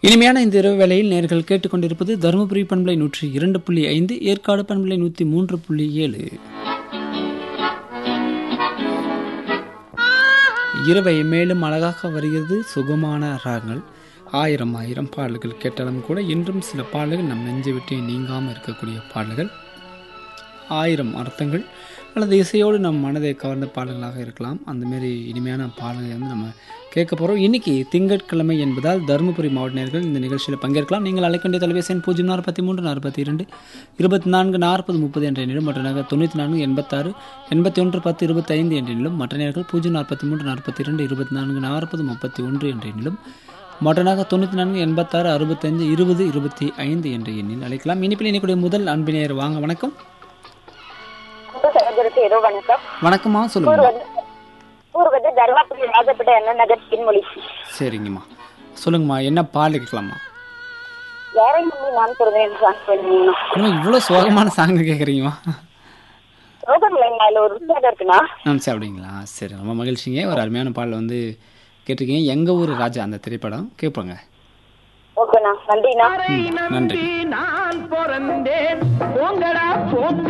இனிமையான இந்த இரவு வேளையில் நேர்கள் கேட்டுக்கொண்டிருப்பது தருமபுரி பண்பலை நூற்றி இரண்டு புள்ளி ஐந்து ஏற்காடு பண்பலை நூற்றி மூன்று புள்ளி ஏழு இரவை மேலும் அழகாக வருகிறது சுகமான ராகங்கள் ஆயிரம் ஆயிரம் பாடல்கள் கேட்டாலும் கூட இன்றும் சில பாடல்கள் நம் நெஞ்சை விட்டு நீங்காமல் இருக்கக்கூடிய பாடல்கள் ஆயிரம் அர்த்தங்கள் அல்லது இசையோடு நம் மனதை கவர்ந்த பாடல்களாக இருக்கலாம் அந்த மாதிரி இனிமையான பாடல்களை வந்து நம்ம கேட்க போகிறோம் இன்னைக்கு திங்கட்கிழமை என்பதால் தருமபுரி மாவட்ட நேர்கள் இந்த நிகழ்ச்சியில் பங்கேற்கலாம் நீங்கள் அழைக்க வேண்டிய தொலைபேசி எண் பூஜ்ஜியம் நாற்பத்தி மூன்று நாற்பத்தி இரண்டு இருபத்தி நான்கு நாற்பது முப்பது என்ற எண்ணிலும் மற்ற நேர்கள் தொண்ணூற்றி நான்கு எண்பத்தாறு எண்பத்தி ஒன்று பத்து இருபத்தி ஐந்து என்ற எண்ணிலும் மற்ற நேர்கள் பூஜ்ஜியம் நாற்பத்தி மூன்று நாற்பத்தி இரண்டு இருபத்தி நான்கு நாற்பது முப்பத்தி ஒன்று என்ற எண்ணிலும் மற்றனாக தொண்ணூற்றி நான்கு எண்பத்தாறு அறுபத்தஞ்சு இருபது இருபத்தி ஐந்து என்ற எண்ணில் அழைக்கலாம் இனிப்பில் இணைக்கூடிய முதல் அன்பினையர் வாங்க வணக்கம் சகோதரருக்கு ஏதோ வணக்கம் வணக்கம்மா ஊர் சொல்லுங்க வந்து ஊர் வந்து தர்மாபுரி ராஜப்பேட்டை அண்ணன் நகர் பின்மொழி சரிங்கம்மா சொல்லுங்கம்மா என்ன பால் கேட்கலாமா யாரை நம்பி நான் சொல்றேன் சாங் பண்ணுவீங்க இன்னும் இவ்வளோ சோகமான சாங் கேட்குறீங்கம்மா ரோகன் லைன் அதுல ஒரு உற்சாகம் இருக்குண்ணா ஆ சரி அப்படிங்களா சரி ரொம்ப மகிழ்ச்சிங்க ஒரு அருமையான பாடல் வந்து கேட்டிருக்கீங்க எங்கள் ஊர் ராஜா அந்த திரைப்படம் கேட்பாங்க ஓகேண்ணா நன்றிண்ணா ம், நன்றி நான் பிறந்தேன் போங்கடா போங்க